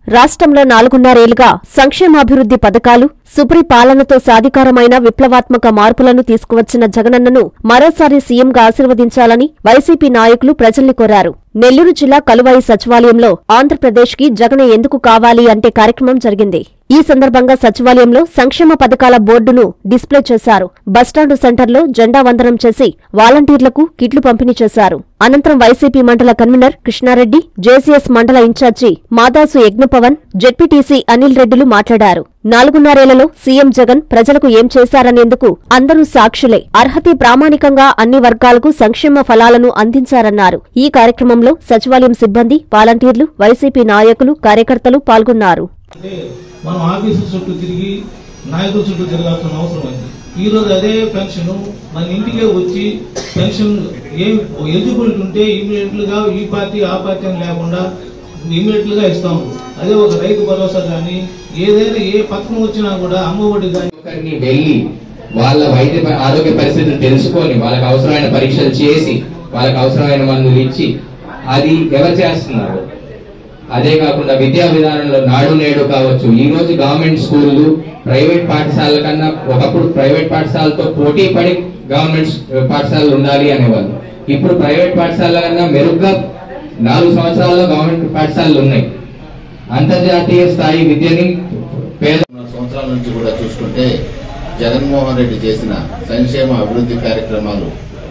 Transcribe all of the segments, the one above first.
రాష్ట్రంలో నాలుగున్నరేళ్లుగా సంక్షేమాభివృద్ధి పథకాలు సుపరిపాలనతో సాధికారమైన విప్లవాత్మక మార్పులను తీసుకువచ్చిన జగనన్నను మరోసారి సీఎంగా ఆశీర్వదించాలని వైసీపీ నాయకులు ప్రజల్ని కోరారు నెల్లూరు జిల్లా కలువాయి సచివాలయంలో ఆంధ్రప్రదేశ్కి జగన్ ఎందుకు కావాలి అంటే కార్యక్రమం జరిగింది ఈ సందర్భంగా సచివాలయంలో సంక్షేమ పథకాల బోర్డును డిస్ప్లే చేశారు బస్టాండు సెంటర్లో జెండా వందనం చేసి వాలంటీర్లకు కిట్లు పంపిణీ చేశారు అనంతరం వైసీపీ మండల కన్వీనర్ కృష్ణారెడ్డి జేసీఎస్ మండల ఇన్ఛార్జి మాదాసు యజ్ఞపవన్ జెడ్పీటీసీ అనిల్ రెడ్డిలు మాట్లాడారు నాలుగున్నరేళ్లలో సీఎం జగన్ ప్రజలకు ఏం చేశారనేందుకు అందరూ సాక్షులే అర్హతే ప్రామాణికంగా అన్ని వర్గాలకు సంక్షేమ ఫలాలను అందించారన్నారు ఈ కార్యక్రమంలో సచివాలయం సిబ్బంది వాలంటీర్లు వైసీపీ నాయకులు కార్యకర్తలు పాల్గొన్నారు అంటే మనం ఆఫీసు చుట్టూ తిరిగి నాయకుల చుట్టూ తిరగాల్సిన అవసరం ఉంది ఈ రోజు అదే పెన్షన్ మన ఇంటికే వచ్చి పెన్షన్ ఏం ఎలిజిబిలిటీ ఉంటే ఇమీడియట్ గా ఈ పార్టీ ఆ పార్టీ అని లేకుండా ఇమీడియట్ గా ఇస్తాము అదే ఒక రైతు భరోసా కానీ ఏదైనా ఏ పథకం వచ్చినా కూడా అమ్మఒడి కానీ ఒకరిని వెళ్ళి వాళ్ళ వైద్య ప- ఆరోగ్య పరిస్థితులు తెలుసుకొని వాళ్ళకి అవసరమైన పరీక్షలు చేసి వాళ్ళకి అవసరమైన మందులు ఇచ్చి అది ఎవరు చేస్తున్నారు అదే కాకుండా విద్యా విధానంలో నాడు నేడు కావచ్చు ఈ రోజు గవర్నమెంట్ స్కూళ్ళు ప్రైవేట్ పాఠశాలల కన్నా ఒకప్పుడు ప్రైవేట్ పాఠశాలతో పోటీ పడి గవర్నమెంట్ పాఠశాలలు ఉండాలి అనేవాళ్ళు ఇప్పుడు ప్రైవేట్ పాఠశాలల కన్నా మెరుగ్గా నాలుగు సంవత్సరాల్లో గవర్నమెంట్ పాఠశాలలు ఉన్నాయి అంతర్జాతీయ స్థాయి విద్యని పేద ఉన్న సంవత్సరాల నుంచి కూడా చూసుకుంటే జగన్మోహన్ రెడ్డి చేసిన సంక్షేమ అభివృద్ధి కార్యక్రమాలు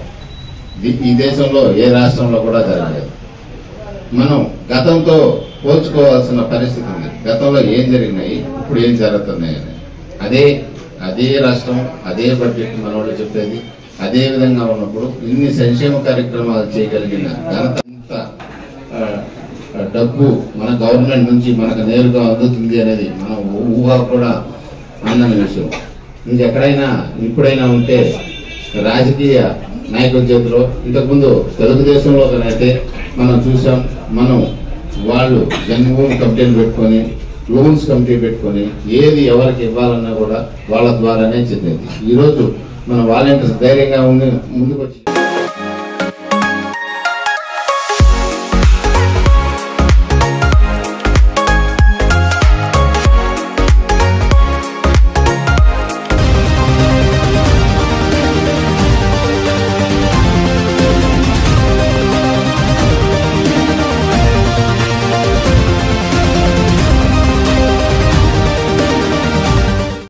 ది- ఈ దేశంలో ఏ రాష్ట్రంలో కూడా జరగలేదు మనం గతంతో పోల్చుకోవాల్సిన పరిస్థితి ఉంది గతంలో ఏం జరిగినాయి ఇప్పుడు ఏం జరుగుతున్నాయని అదే అదే రాష్ట్రం అదే బడ్జెట్ మన వాళ్ళు చెప్పేది అదే విధంగా ఉన్నప్పుడు ఇన్ని సంక్షేమ కార్యక్రమాలు చేయగలిగిన ఘనత అంత ఆ, ఆ, డబ్బు మన గవర్నమెంట్ నుంచి మనకు నేరుగా అందుతుంది అనేది మనం ఊహ కూడా అందని విషయం ఇంకెక్కడైనా ఇప్పుడైనా ఉంటే రాజకీయ నాయకుల చేతిలో ఇంతకుముందు తెలుగుదేశంలో అయితే మనం చూసాం మనం వాళ్ళు జన్మభూమి కమిటీలు పెట్టుకొని లోన్స్ కమిటీ పెట్టుకొని ఏది ఎవరికి ఇవ్వాలన్నా కూడా వాళ్ళ ద్వారానే చెందింది ఈరోజు మన వాలంటీర్స్ ధైర్యంగా ఉండి ముందుకు వచ్చి